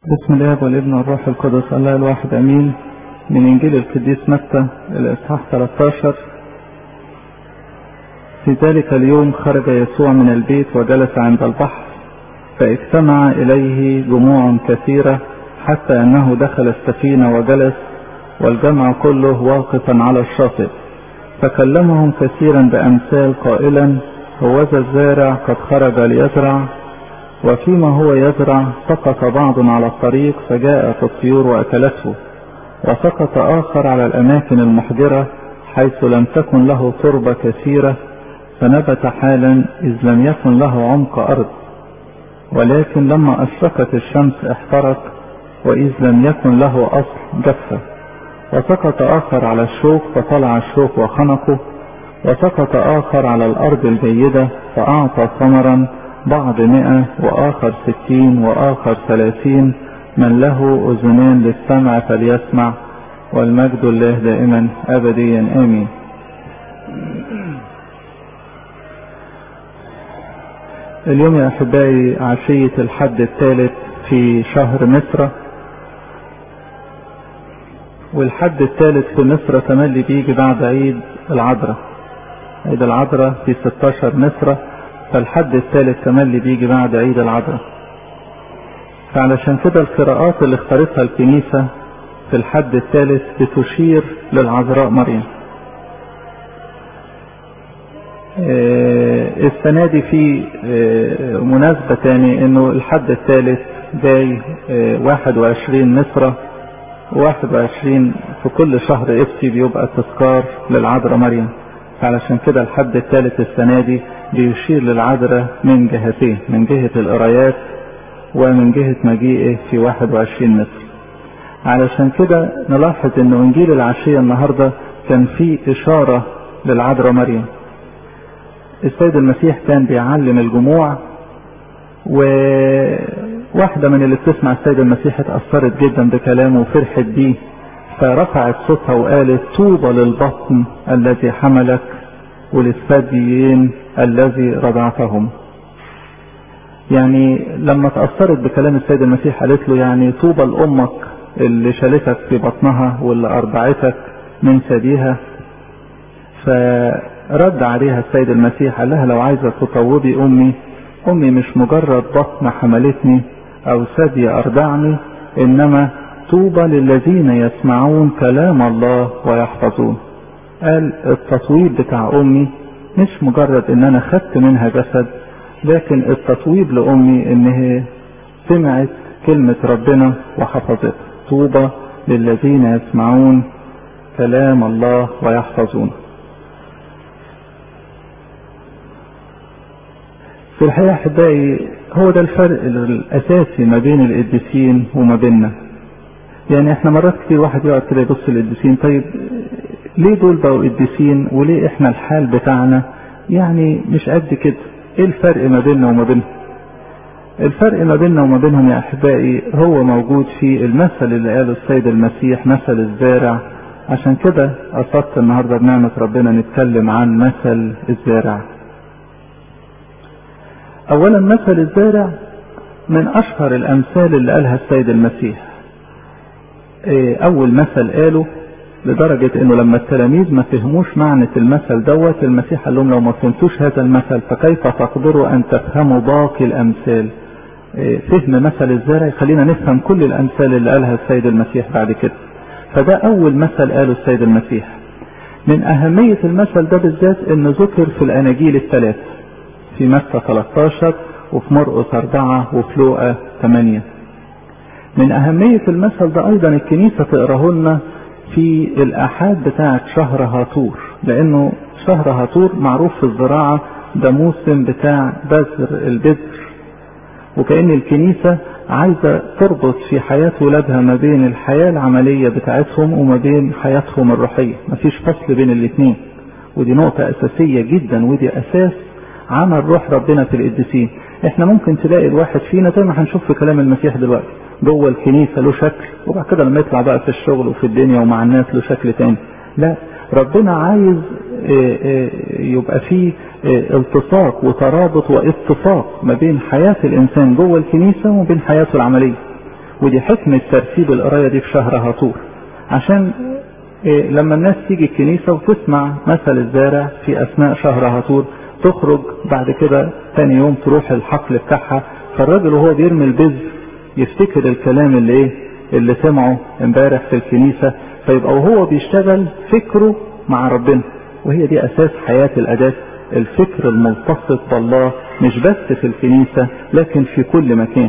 بسم الله والابن والروح القدس الله الواحد امين من انجيل القديس متى الاصحاح 13 في ذلك اليوم خرج يسوع من البيت وجلس عند البحر فاجتمع اليه جموع كثيره حتى انه دخل السفينه وجلس والجمع كله واقفا على الشاطئ فكلمهم كثيرا بامثال قائلا هوذا الزارع قد خرج ليزرع وفيما هو يزرع سقط بعض على الطريق فجاءت الطيور واكلته وسقط اخر على الاماكن المحجره حيث لم تكن له تربه كثيره فنبت حالا اذ لم يكن له عمق ارض ولكن لما اشرقت الشمس احترق واذ لم يكن له اصل جف وسقط اخر على الشوك فطلع الشوك وخنقه وسقط اخر على الارض الجيده فاعطى ثمرا بعض مئة وآخر ستين وآخر ثلاثين من له أذنان للسمع فليسمع والمجد لله دائما أبديا آمين اليوم يا أحبائي عشية الحد الثالث في شهر مصر والحد الثالث في مصر تملي بيجي بعد عيد العذراء عيد العذراء في 16 مصر فالحد الثالث تملي بيجي بعد عيد العذراء فعلشان كده القراءات اللي اختارتها الكنيسة في الحد الثالث بتشير للعذراء مريم السنة دي في مناسبة تاني انه الحد الثالث جاي 21 مصر 21 في كل شهر ابتي بيبقى تذكار للعذراء مريم فعلشان كده الحد الثالث السنة دي بيشير للعذراء من جهتين من جهة القرايات ومن جهة مجيئه في 21 مصر علشان كده نلاحظ ان انجيل العشية النهاردة كان فيه اشارة للعذراء مريم السيد المسيح كان بيعلم الجموع وواحدة من اللي بتسمع السيد المسيح اتأثرت جدا بكلامه وفرحت بيه فرفعت صوتها وقالت طوبى للبطن الذي حملك وللثديين الذي رضعتهم يعني لما تأثرت بكلام السيد المسيح قالت له يعني طوبى لأمك اللي شالتك في بطنها واللي أرضعتك من ثديها فرد عليها السيد المسيح قال لها لو عايزة تطوبي أمي أمي مش مجرد بطن حملتني أو ثدي أرضعني إنما طوبى للذين يسمعون كلام الله ويحفظون قال التطويب بتاع امي مش مجرد ان انا خدت منها جسد لكن التطويب لامي ان هي سمعت كلمة ربنا وحفظتها طوبى للذين يسمعون كلام الله ويحفظون في الحقيقة أحبائي هو ده الفرق الأساسي ما بين القديسين وما بيننا يعني احنا مرات كتير واحد يقعد كده يبص للقديسين طيب ليه دول بقوا قديسين وليه احنا الحال بتاعنا يعني مش قد كده ايه الفرق ما بيننا وما بينهم الفرق ما بيننا وما بينهم يا احبائي هو موجود في المثل اللي قاله السيد المسيح مثل الزارع عشان كده قصدت النهارده بنعمة ربنا نتكلم عن مثل الزارع اولا مثل الزارع من اشهر الامثال اللي قالها السيد المسيح اول مثل قاله لدرجة انه لما التلاميذ ما فهموش معنى المثل دوت المسيح قال لهم لو ما فهمتوش هذا المثل فكيف تقدروا ان تفهموا باقي الامثال فهم مثل الزرع يخلينا نفهم كل الامثال اللي قالها السيد المسيح بعد كده فده اول مثل قاله السيد المسيح من اهمية المثل ده بالذات انه ذكر في الاناجيل الثلاث في متى 13 وفي مرقس 4 وفي لوقا 8 من أهمية المثل ده أيضا الكنيسة تقراه لنا في الآحاد بتاعة شهر هاطور لأنه شهر هاطور معروف في الزراعة ده موسم بتاع بذر البذر وكأن الكنيسة عايزة تربط في حياة ولادها ما بين الحياة العملية بتاعتهم وما بين حياتهم الروحية مفيش فصل بين الاثنين ودي نقطة أساسية جدا ودي أساس عمل روح ربنا في القديسين احنا ممكن تلاقي الواحد فينا زي ما هنشوف في كلام المسيح دلوقتي جوه الكنيسة له شكل وبعد كده لما يطلع بقى في الشغل وفي الدنيا ومع الناس له شكل تاني لا ربنا عايز يبقى فيه التصاق وترابط واتفاق ما بين حياة الإنسان جوه الكنيسة وما بين حياته العملية ودي حكمة ترتيب القراية دي في شهر هطور عشان إيه لما الناس تيجي الكنيسة وتسمع مثل الزارع في أثناء شهر هطور تخرج بعد كده تاني يوم تروح الحقل بتاعها فالراجل وهو بيرمي البذر يفتكر الكلام اللي ايه اللي سمعه امبارح في الكنيسة فيبقى وهو بيشتغل فكره مع ربنا وهي دي اساس حياة الاداة الفكر الملتصق بالله مش بس في الكنيسة لكن في كل مكان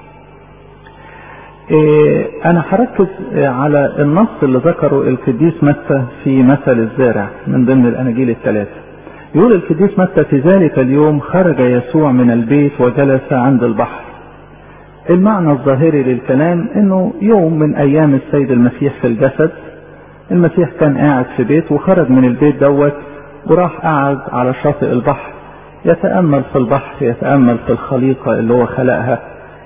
إيه انا هركز على النص اللي ذكره القديس متى في مثل الزارع من ضمن الاناجيل الثلاثه يقول القديس متى في ذلك اليوم خرج يسوع من البيت وجلس عند البحر المعنى الظاهري للكلام انه يوم من ايام السيد المسيح في الجسد المسيح كان قاعد في بيت وخرج من البيت دوت وراح قعد على شاطئ البحر يتأمل في البحر يتأمل في الخليقة اللي هو خلقها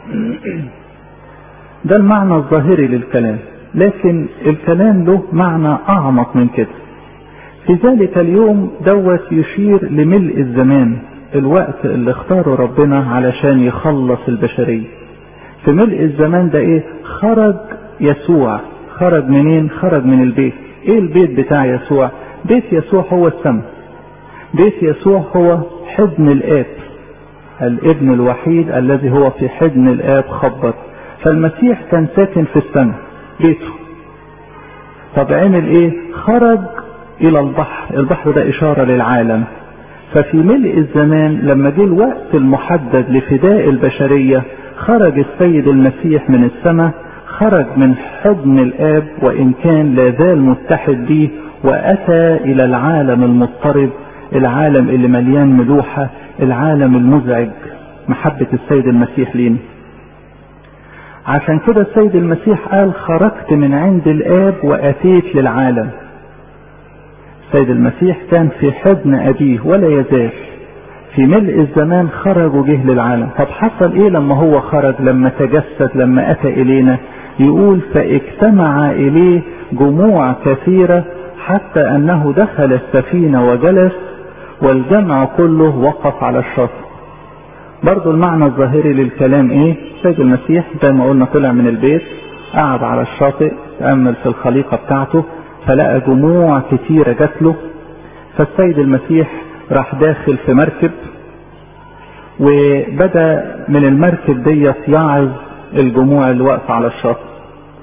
ده المعنى الظاهري للكلام لكن الكلام له معنى اعمق من كده في ذلك اليوم دوت يشير لملء الزمان الوقت اللي اختاره ربنا علشان يخلص البشرية في ملء الزمان ده ايه خرج يسوع خرج منين خرج من البيت ايه البيت بتاع يسوع بيت يسوع هو السماء بيت يسوع هو حضن الاب الابن الوحيد الذي هو في حضن الاب خبط فالمسيح كان ساكن في السماء بيته طب عمل ايه خرج الى البحر البحر ده اشارة للعالم ففي ملء الزمان لما جه الوقت المحدد لفداء البشرية خرج السيد المسيح من السماء خرج من حضن الاب وان كان لا زال متحد به واتى الى العالم المضطرب العالم اللي مليان ملوحة العالم المزعج محبة السيد المسيح لينا عشان كده السيد المسيح قال خرجت من عند الاب واتيت للعالم السيد المسيح كان في حضن ابيه ولا يزال في ملء الزمان خرج وجه للعالم طب حصل ايه لما هو خرج لما تجسد لما اتى الينا يقول فاجتمع اليه جموع كثيرة حتى انه دخل السفينة وجلس والجمع كله وقف على الشاطئ برضو المعنى الظاهري للكلام ايه السيد المسيح زي ما قلنا طلع من البيت قعد على الشاطئ تأمل في الخليقة بتاعته فلقى جموع كتيرة جات له فالسيد المسيح راح داخل في مركب وبدأ من المركب ديت يعظ الجموع اللي واقفة على الشاطئ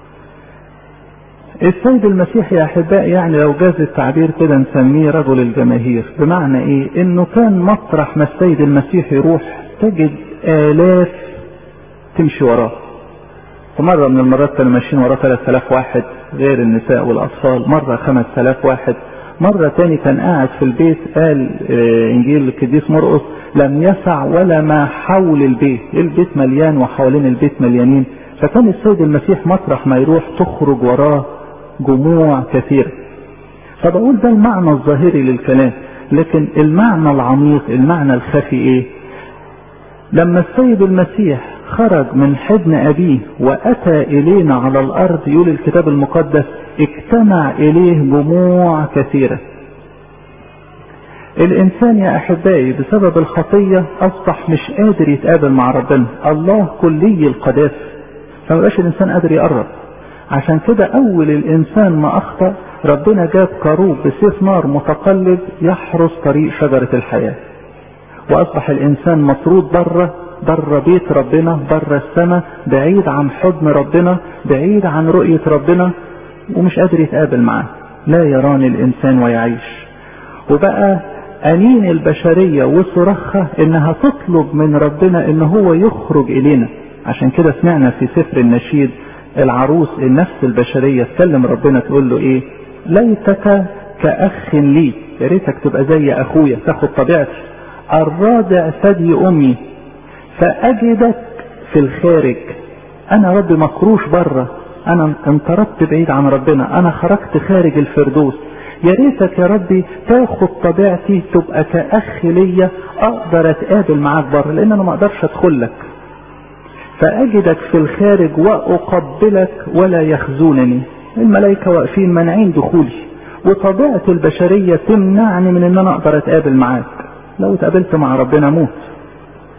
السيد المسيح يا احبائي يعني لو جاز التعبير كده نسميه رجل الجماهير بمعنى ايه انه كان مطرح ما السيد المسيح يروح تجد الاف تمشي وراه ومرة من المرات كانوا ماشيين وراه 3000 واحد غير النساء والاطفال مرة 5000 واحد مرة تاني كان قاعد في البيت قال انجيل القديس مرقس لم يسع ولا ما حول البيت البيت مليان وحوالين البيت مليانين فكان السيد المسيح مطرح ما يروح تخرج وراه جموع كثيرة فبقول ده المعنى الظاهري للكلام لكن المعنى العميق المعنى الخفي ايه لما السيد المسيح خرج من حضن ابيه واتى الينا على الارض يقول الكتاب المقدس اجتمع اليه جموع كثيرة الانسان يا احبائي بسبب الخطية اصبح مش قادر يتقابل مع ربنا الله كلي القداسة فمبقاش الانسان قادر يقرب عشان كده اول الانسان ما اخطأ ربنا جاب كروب بسيف نار متقلب يحرس طريق شجرة الحياة واصبح الانسان مطرود بره بره بيت ربنا بره السماء بعيد عن حضن ربنا بعيد عن رؤية ربنا ومش قادر يتقابل معاه لا يراني الانسان ويعيش وبقى انين البشرية وصراخها انها تطلب من ربنا ان هو يخرج الينا عشان كده سمعنا في سفر النشيد العروس النفس البشرية تكلم ربنا تقول له ايه ليتك كأخ لي يا ريتك تبقى زي اخويا تاخد طبيعتي الرادع ثدي امي فاجدك في الخارج انا ربي مكروش بره انا انطردت بعيد عن ربنا انا خرجت خارج الفردوس يا ريتك يا ربي تاخد طبيعتي تبقى كاخ ليا اقدر اتقابل معاك بره لان انا ما اقدرش ادخل لك فاجدك في الخارج واقبلك ولا يخزونني الملائكة واقفين مانعين دخولي وطبيعة البشرية تمنعني من ان انا اقدر اتقابل معاك لو اتقابلت مع ربنا موت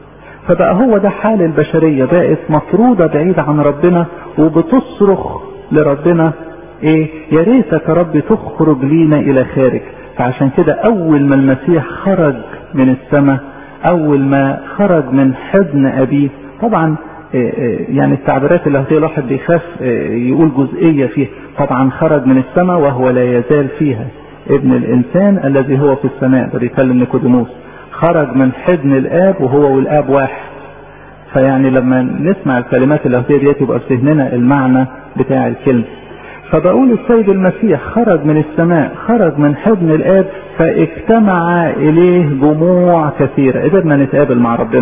فبقى هو ده حال البشرية بقت مطرودة بعيد عن ربنا وبتصرخ لربنا ايه يا ريتك يا رب تخرج لينا الى خارج فعشان كده اول ما المسيح خرج من السماء اول ما خرج من حضن ابيه طبعا يعني التعبيرات اللي هتلاقي الواحد بيخاف يقول جزئيه فيها طبعا خرج من السماء وهو لا يزال فيها ابن الانسان الذي هو في السماء ده بيكلم نيكوديموس خرج من حضن الاب وهو والاب واحد فيعني لما نسمع الكلمات اللي ديت يبقى في ذهننا المعنى بتاع الكلمه فبقول السيد المسيح خرج من السماء خرج من حضن الاب فاجتمع اليه جموع كثيره قدرنا نتقابل مع ربنا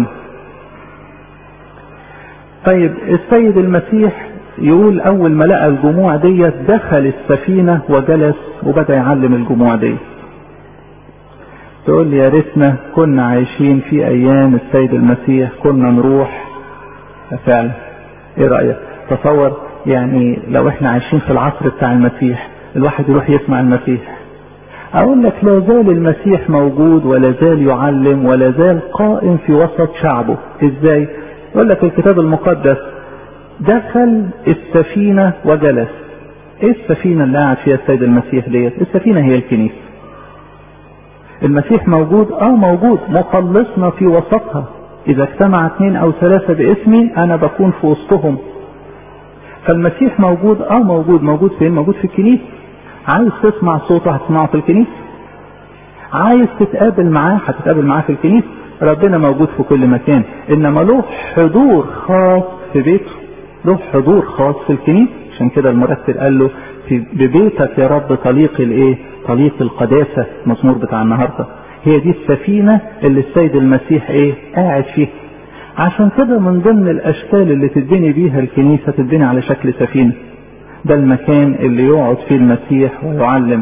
طيب السيد المسيح يقول اول ما لقى الجموع ديت دخل السفينه وجلس وبدا يعلم الجموع ديت تقول لي يا ريتنا كنا عايشين في ايام السيد المسيح كنا نروح فعلا ايه رايك تصور يعني لو احنا عايشين في العصر بتاع المسيح الواحد يروح يسمع المسيح اقول لك لا زال المسيح موجود ولا زال يعلم ولا زال قائم في وسط شعبه ازاي يقول لك الكتاب المقدس دخل السفينة وجلس ايه السفينة اللي قاعد فيها السيد المسيح ديت السفينة هي الكنيسة المسيح موجود اه موجود مخلصنا في وسطها اذا اجتمع اثنين او ثلاثة باسمي انا بكون في وسطهم فالمسيح موجود اه موجود موجود فين موجود في الكنيسة عايز تسمع صوته هتسمعه في الكنيسة عايز تتقابل معاه هتتقابل معاه في الكنيسة ربنا موجود في كل مكان انما له حضور خاص في بيته له حضور خاص في الكنيسة عشان كده المرتل قال له في ببيتك يا رب طليق الايه طليق القداسة المزمور بتاع النهاردة هي دي السفينة اللي السيد المسيح ايه قاعد فيها عشان كده من ضمن الاشكال اللي تتبني بيها الكنيسة تتبني على شكل سفينة ده المكان اللي يقعد فيه المسيح ويعلم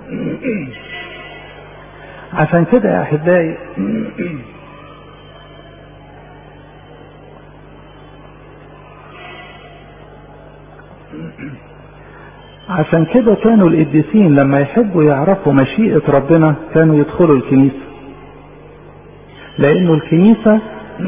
عشان كده يا احبائي عشان كده كانوا القديسين لما يحبوا يعرفوا مشيئة ربنا كانوا يدخلوا الكنيسة لأنه الكنيسة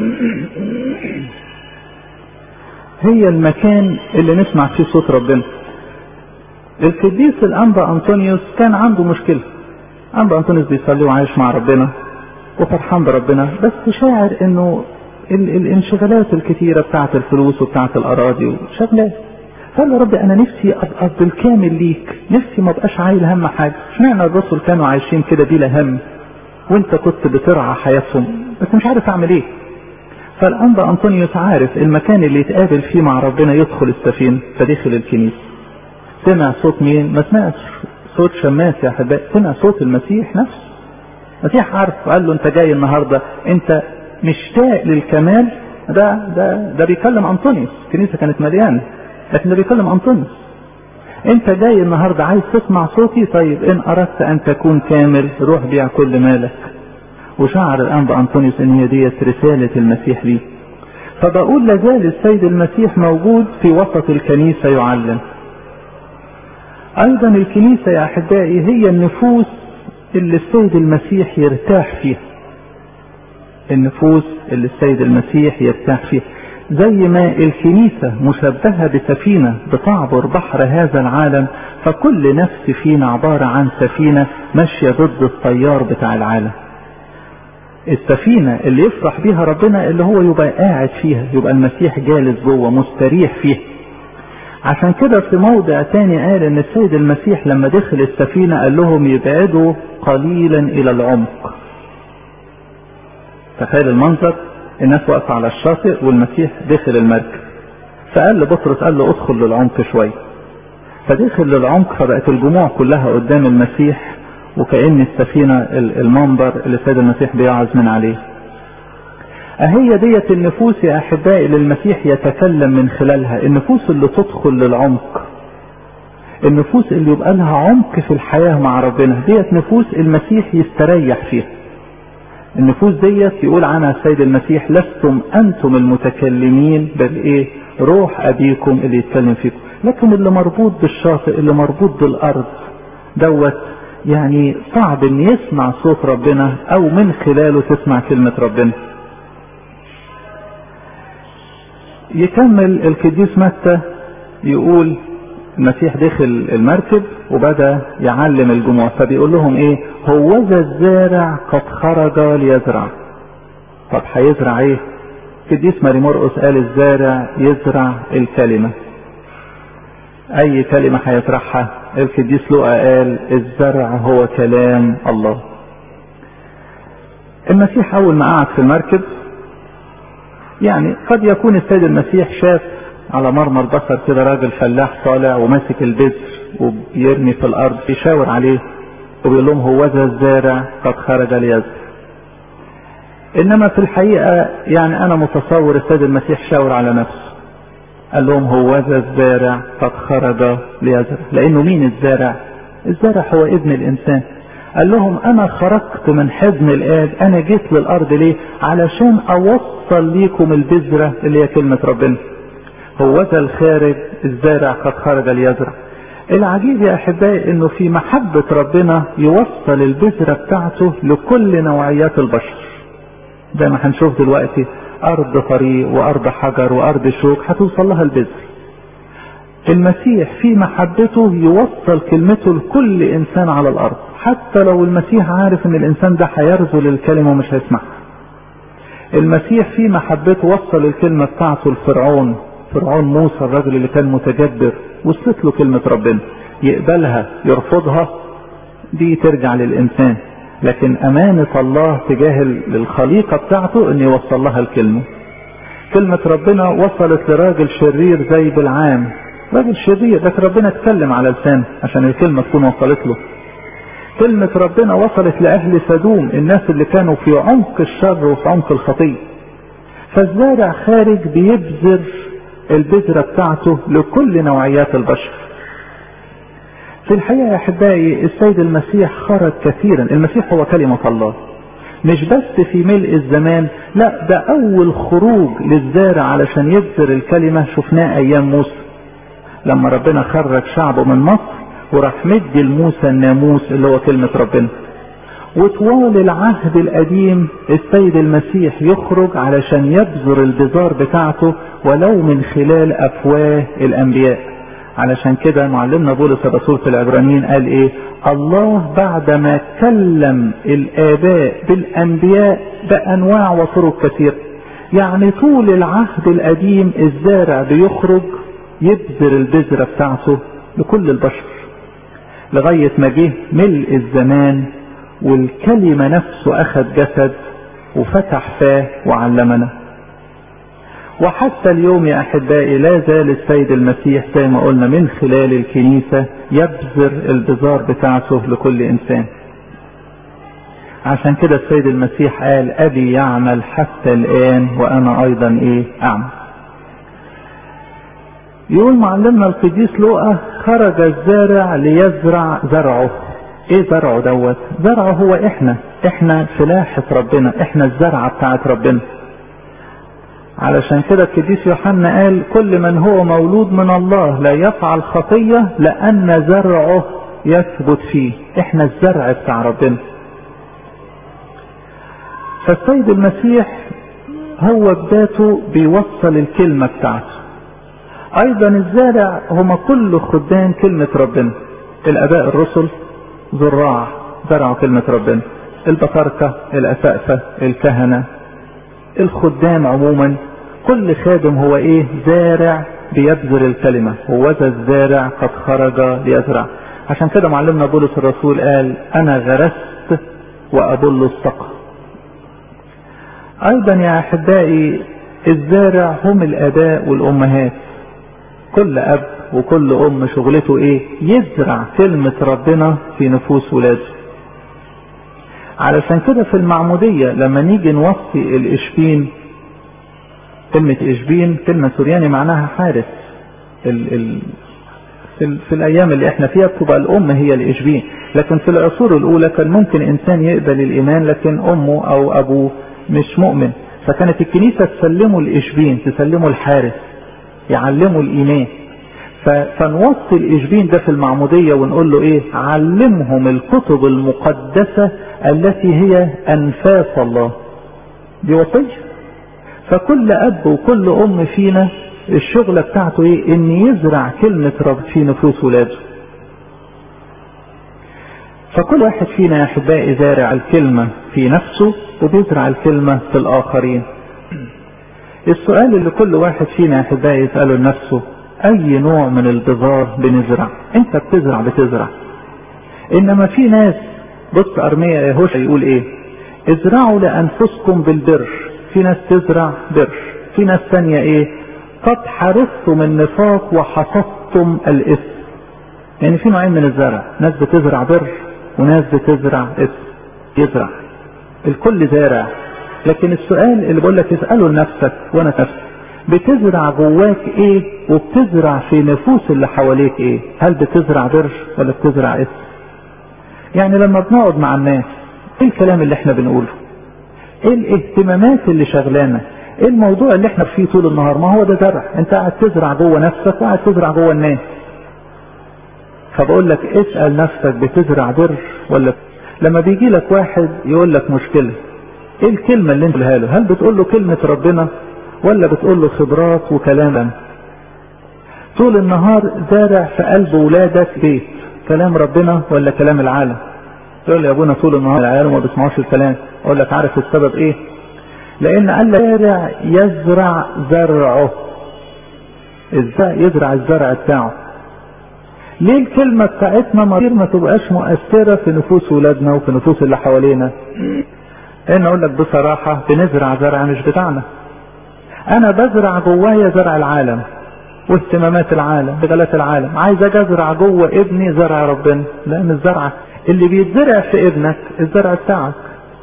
هي المكان اللي نسمع فيه صوت ربنا القديس الأنبا أنطونيوس كان عنده مشكلة أنبا أنطونيوس بيصلي وعايش مع ربنا وفرحان بربنا بس شاعر انه ال الانشغالات الكتيرة بتاعت الفلوس وبتاعت الأراضي وشغلات قال له ربي انا نفسي ابقى بالكامل ليك نفسي ما ابقاش عايل هم حاجه اشمعنى الرسل كانوا عايشين كده بلا هم وانت كنت بترعى حياتهم بس مش عارف اعمل ايه فالانبا انطونيوس عارف المكان اللي يتقابل فيه مع ربنا يدخل السفينه فدخل الكنيسه سمع صوت مين ما سمعش صوت شماس يا احبائي سمع صوت المسيح نفسه المسيح عارف قال له انت جاي النهارده انت مشتاق للكمال ده ده ده بيكلم انطونيوس الكنيسه كانت مليانه لكن ده بيكلم انطونيوس انت جاي النهارده عايز تسمع صوتي طيب ان اردت ان تكون كامل روح بيع كل مالك وشعر الانبا انطونيوس ان هي ديت رساله المسيح ليه فبقول لازال السيد المسيح موجود في وسط الكنيسه يعلم ايضا الكنيسه يا احبائي هي النفوس اللي السيد المسيح يرتاح فيها النفوس اللي السيد المسيح يرتاح فيها زي ما الكنيسة مشبهة بسفينة بتعبر بحر هذا العالم فكل نفس فينا عبارة عن سفينة ماشية ضد التيار بتاع العالم السفينة اللي يفرح بيها ربنا اللي هو يبقى قاعد فيها يبقى المسيح جالس جوه مستريح فيها عشان كده في موضع تاني قال ان السيد المسيح لما دخل السفينة قال لهم يبعدوا قليلا الى العمق تخيل المنظر الناس واقفة على الشاطئ والمسيح دخل المركب فقال لبطرس قال له ادخل للعمق شوية فدخل للعمق فبقت الجموع كلها قدام المسيح وكأن السفينة المنبر اللي السيد المسيح بيعظ من عليه أهي ديت النفوس يا أحبائي اللي المسيح يتكلم من خلالها النفوس اللي تدخل للعمق النفوس اللي يبقى لها عمق في الحياة مع ربنا ديت نفوس المسيح يستريح فيها النفوس ديت يقول عنها السيد المسيح لستم انتم المتكلمين بل ايه روح ابيكم اللي يتكلم فيكم لكن اللي مربوط بالشاطئ اللي مربوط بالارض دوت يعني صعب ان يسمع صوت ربنا او من خلاله تسمع كلمة ربنا يكمل القديس متى يقول المسيح دخل المركب وبدا يعلم الجموع فبيقول لهم ايه هوذا الزارع قد خرج ليزرع طب هيزرع ايه القديس ماري مرقس قال الزارع يزرع الكلمه اي كلمه هيزرعها القديس لوقا قال الزرع هو كلام الله المسيح اول ما قعد في المركب يعني قد يكون السيد المسيح شاف على مرمى البصر كده راجل فلاح طالع وماسك البذر وبيرمي في الارض بيشاور عليه وبيقول لهم هوذا الزارع قد خرج ليزرع انما في الحقيقه يعني انا متصور السيد المسيح شاور على نفسه قال لهم هوذا الزارع قد خرج ليزرع لانه مين الزارع الزارع هو ابن الانسان قال لهم انا خرجت من حضن الاب انا جيت للارض ليه علشان اوصل ليكم البذره اللي هي كلمه ربنا هوذا الخارج الزارع قد خرج ليزرع العجيب يا احبائي انه في محبه ربنا يوصل البذره بتاعته لكل نوعيات البشر زي ما هنشوف دلوقتي ارض طريق وارض حجر وارض شوك هتوصل لها البذر المسيح في محبته يوصل كلمته لكل انسان على الارض حتى لو المسيح عارف ان الانسان ده هيرذل الكلمه ومش هيسمعها المسيح في محبته وصل الكلمه بتاعته لفرعون فرعون موسى الراجل اللي كان متجبر وصلت له كلمه ربنا يقبلها يرفضها دي ترجع للانسان لكن امانه الله تجاه الخليقه بتاعته ان يوصل لها الكلمه كلمه ربنا وصلت لراجل شرير زي بالعام راجل شرير لكن ربنا اتكلم على لسانه عشان الكلمه تكون وصلت له كلمة ربنا وصلت لأهل سدوم الناس اللي كانوا في عمق الشر وفي عمق الخطية فالزارع خارج بيبذر البذرة بتاعته لكل نوعيات البشر في الحقيقة يا أحبائي السيد المسيح خرج كثيرا المسيح هو كلمة الله مش بس في ملء الزمان لا ده أول خروج للزارع علشان يبذر الكلمة شفناه أيام موسى لما ربنا خرج شعبه من مصر وراح مدي لموسى الناموس اللي هو كلمة ربنا وطوال العهد القديم السيد المسيح يخرج علشان يبذر البذار بتاعته ولو من خلال أفواه الأنبياء علشان كده معلمنا بولس الرسول في العبرانيين قال ايه الله بعدما كلم الآباء بالأنبياء بأنواع وطرق كثيرة يعني طول العهد القديم الزارع بيخرج يبذر البذرة بتاعته لكل البشر لغاية ما جه ملء الزمان والكلمة نفسه أخذ جسد وفتح فاه وعلمنا وحتى اليوم يا أحبائي لا زال السيد المسيح زي ما قلنا من خلال الكنيسة يبذر البذار بتاعته لكل إنسان عشان كده السيد المسيح قال أبي يعمل حتى الآن وأنا أيضا إيه أعمل يقول معلمنا القديس لوقا خرج الزارع ليزرع زرعه ايه زرعه دوت زرعه هو احنا احنا فلاحة ربنا احنا الزرعة بتاعت ربنا علشان كده القديس يوحنا قال كل من هو مولود من الله لا يفعل خطية لأن زرعه يثبت فيه احنا الزرع بتاع ربنا فالسيد المسيح هو بذاته بيوصل الكلمة بتاعته ايضا الزارع هم كل خدام كلمة ربنا الاباء الرسل زراع زرعوا كلمة ربنا البطاركة الاسقفة الكهنة الخدام عموما كل خادم هو ايه زارع بيبذر الكلمة وذا الزارع قد خرج ليزرع عشان كده معلمنا بولس الرسول قال انا غرست وابل السقى ايضا يا احبائي الزارع هم الاباء والامهات كل اب وكل ام شغلته ايه يزرع كلمة ربنا في نفوس ولاده علشان كده في المعمودية لما نيجي نوصي الاشبين كلمة اشبين كلمة سورياني معناها حارس ال ال في, ال في الايام اللي احنا فيها بتبقى الام هي الاشبين لكن في العصور الاولى كان ممكن انسان يقبل الايمان لكن امه او ابوه مش مؤمن فكانت الكنيسة تسلمه الاشبين تسلمه الحارس يعلموا الايمان فنوصي الاشبين ده في المعمودية ونقول له ايه علمهم الكتب المقدسة التي هي انفاس الله دي وصية فكل اب وكل ام فينا الشغلة بتاعته ايه ان يزرع كلمة رب في نفوس ولاده فكل واحد فينا يا احبائي زارع الكلمة في نفسه وبيزرع الكلمة في الاخرين السؤال اللي كل واحد فينا يا احبائي يسأله لنفسه اي نوع من البذار بنزرع انت بتزرع بتزرع انما في ناس بص ارمية يهوشع يقول ايه ازرعوا لانفسكم بالبر في ناس تزرع بر في ناس تانية ايه قد حرثتم النفاق وحصدتم الاثم يعني في نوعين من الزرع ناس بتزرع بر وناس بتزرع اثم يزرع الكل زارع لكن السؤال اللي بقول لك اساله لنفسك وانا نفسي بتزرع جواك ايه وبتزرع في نفوس اللي حواليك ايه هل بتزرع بر ولا بتزرع اثم يعني لما بنقعد مع الناس ايه الكلام اللي احنا بنقوله ايه الاهتمامات اللي شغلانا ايه الموضوع اللي احنا فيه طول النهار ما هو ده زرع انت قاعد تزرع جوه نفسك وقاعد تزرع جوه الناس فبقول لك اسأل نفسك بتزرع بر ولا لما بيجي لك واحد يقول لك مشكلة ايه الكلمة اللي انت له هل بتقول له كلمة ربنا ولا بتقول له خبرات وكلام طول النهار زارع في قلب ولادك بيت كلام ربنا ولا كلام العالم تقول لي يا ابونا طول النهار العيال ما بيسمعوش الكلام اقول لك عارف السبب ايه لان قال زارع يزرع زرعه ازاي يزرع الزرع بتاعه ليه الكلمة بتاعتنا مرير ما تبقاش مؤثرة في نفوس ولادنا وفي نفوس اللي حوالينا انا اقول لك بصراحة بنزرع زرع مش بتاعنا انا بزرع جوايا زرع العالم واهتمامات العالم بغلات العالم عايز اجي ازرع جوه ابني زرع ربنا لان الزرع اللي بيتزرع في ابنك الزرع بتاعك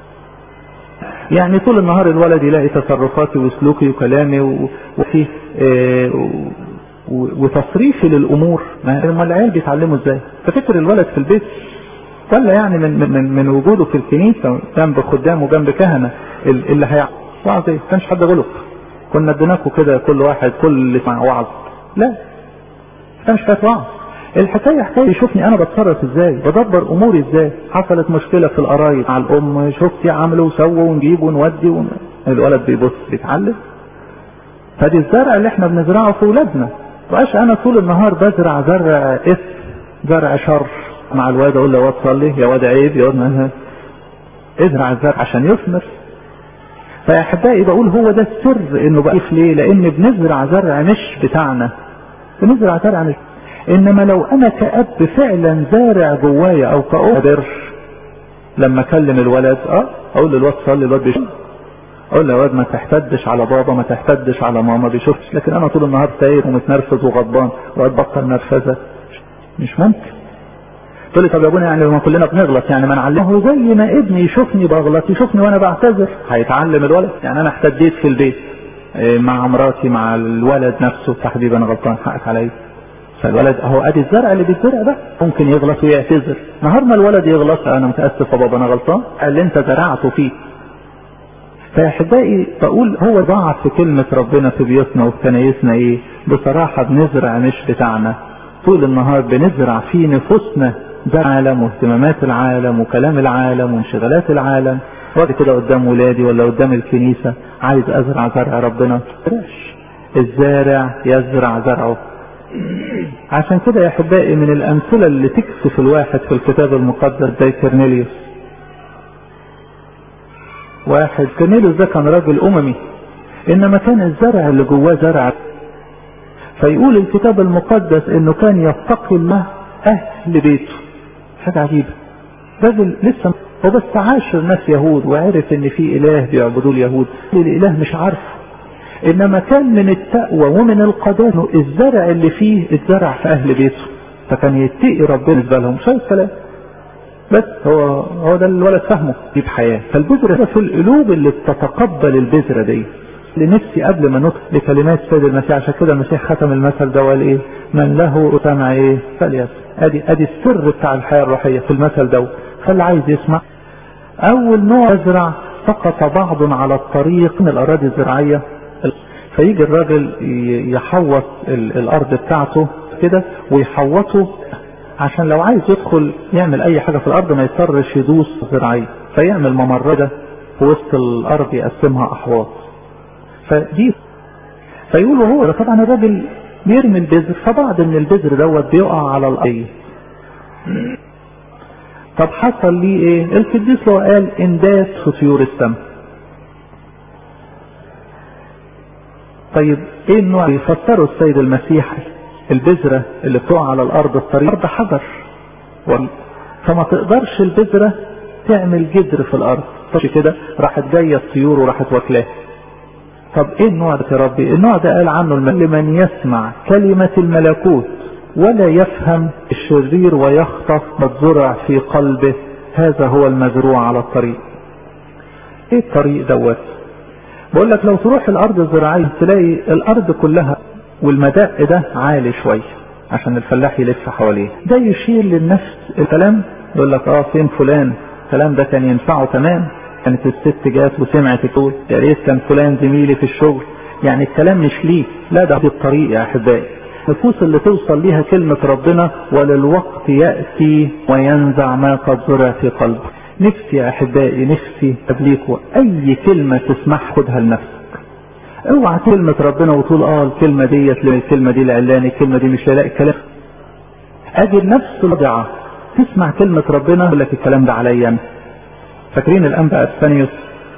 يعني طول النهار الولد يلاقي تصرفاتي وسلوكي وكلامي وفي اه وتصريفي للامور ما العيال بيتعلموا ازاي تفكر الولد في البيت ولا يعني من من من وجوده في الكنيسه جنب خدام وجنب كهنه اللي هيعمل وعظ ايه كانش حد غلط كنا اديناكم كده كل واحد كل مع وعظ لا كانش كانت وعظ الحكايه حكايه يشوفني انا بتصرف ازاي بدبر اموري ازاي حصلت مشكله في القرايب مع الام شفتي عملوا وسووا ونجيب ونودي ون... الولد بيبص بيتعلم فدي الزرع اللي احنا بنزرعه في ولادنا بقاش انا طول النهار بزرع زرع اثم زرع شر مع الواد اقول له يا واد صلي يا واد عيب يا واد ازرع الزرع عشان يثمر فيا احبائي بقول هو ده السر انه بقى ليه لان بنزرع زرع مش بتاعنا بنزرع زرع مش انما لو انا كاب فعلا زارع جوايا او كأم بر لما اكلم الولد اه اقول للواد صلي الواد بيشوف اقول له يا واد ما تحتدش على بابا ما تحتدش على ماما بيشوفش لكن انا طول النهار ساير ومتنرفز وغضبان وقت بطل نرفزه مش ممكن تقول لي طب يا ابونا يعني ما كلنا بنغلط يعني ما نعلمه زي ما ابني يشوفني بغلط يشوفني وانا بعتذر هيتعلم الولد يعني انا احتديت في البيت مع مراتي مع الولد نفسه حبيبي انا غلطان حقك عليا فالولد اهو ادي الزرع اللي بيتزرع ده ممكن يغلط ويعتذر نهار ما الولد يغلط انا متاسف يا بابا انا غلطان اللي انت زرعته فيه فيا احبائي بقول هو ضاع في كلمة ربنا في بيوتنا وفي كنايسنا ايه بصراحة بنزرع مش بتاعنا طول النهار بنزرع في نفوسنا زرع العالم واهتمامات العالم وكلام العالم وانشغالات العالم وقت كده قدام ولادي ولا قدام الكنيسة عايز ازرع زرع ربنا الزارع يزرع زرعه عشان كده يا احبائي من الامثلة اللي تكسف الواحد في الكتاب المقدس زي كرنيليوس واحد كرنيليوس ده كان راجل اممي انما كان الزرع اللي جواه زرع فيقول الكتاب المقدس انه كان يتقي الله اهل بيته حاجة عجيبة راجل لسه هو بس عاشر ناس يهود وعرف ان في اله بيعبدوه اليهود الاله مش عارفه انما كان من التقوى ومن القداسة الزرع اللي فيه اتزرع في اهل بيته فكان يتقي ربنا بالنسبه لهم شايف كلام بس هو هو ده الولد فهمه دي بحياه فالبذره في القلوب اللي بتتقبل البذره دي لنفسي قبل ما نطق بكلمات سيد المسيح عشان كده المسيح ختم المثل ده وقال ايه من له سمع ايه فليسمع ادي ادي السر بتاع الحياه الروحيه في المثل ده فاللي عايز يسمع اول نوع يزرع سقط بعض على الطريق من الاراضي الزراعيه فيجي الراجل يحوط الارض بتاعته كده ويحوطه عشان لو عايز يدخل يعمل اي حاجة في الارض ما يضطرش يدوس زراعية فيعمل ممردة في وسط الارض يقسمها احواض فدي فيقولوا هو طبعا الراجل بيرمي البذر فبعض من البذر دوت بيقع على الارض طب حصل ليه ايه القديس لو قال انداس في طيور السماء طيب ايه النوع يفسره السيد المسيح البذرة اللي بتقع على الارض الطريق ارض حجر فما تقدرش البذرة تعمل جدر في الارض مش كده راحت جاية الطيور وراحت واكلاه طب ايه النوع ده يا ربي النوع ده قال عنه لمن يسمع كلمة الملكوت ولا يفهم الشرير ويخطف ما زرع في قلبه هذا هو المزروع على الطريق ايه الطريق دوت بقول لك لو تروح الارض الزراعية تلاقي الارض كلها والمدق ده عالي شوية عشان الفلاح يلف حواليه ده يشير للنفس الكلام يقول لك اه فين فلان الكلام ده كان ينفعه تمام كانت الست جات وسمعت تقول يا ريت كان فلان زميلي في الشغل يعني الكلام مش ليه لا ده الطريق يا احبائي النفوس اللي توصل ليها كلمة ربنا وللوقت يأتي وينزع ما قد زرع في قلبه نفسي يا احبائي نفسي قبليكوا اي كلمة تسمح خدها لنفسك اوعى كلمة ربنا وتقول اه الكلمة ديت الكلمة دي لعلاني الكلمة دي مش لاقي الكلام اجد نفس الوضعة تسمع كلمة ربنا يقول لك الكلام ده عليا فاكرين الانبا ارسانيوس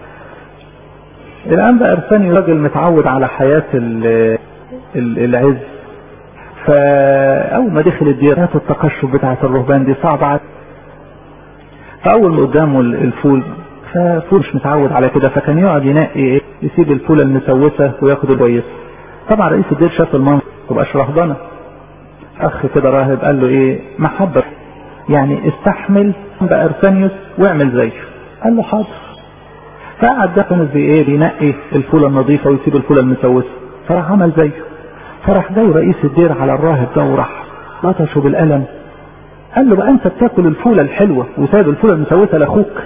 الانبا ارسانيوس راجل متعود على حياة العز فاول ما دخل الديرات التقشف بتاعة الرهبان دي صعبة فاول ما قدامه الفول ففول مش متعود على كده فكان يقعد ينقي ايه يسيب الفولة المسوسة وياخد الكويسة طبعا رئيس الدير شاف المنظر تبقاش رهبانة اخ كده راهب قال له ايه محبة يعني استحمل بقى ارسانيوس واعمل زيه قال له حاضر فقعد دفنس بي ايه بينقي الفولة النظيفة ويسيب الفولة المسوسة فراح عمل زيه فراح جاي رئيس الدير على الراهب ده وراح لطشه بالقلم قال له بقى انت بتاكل الفولة الحلوة وسايب الفولة المسوسة لاخوك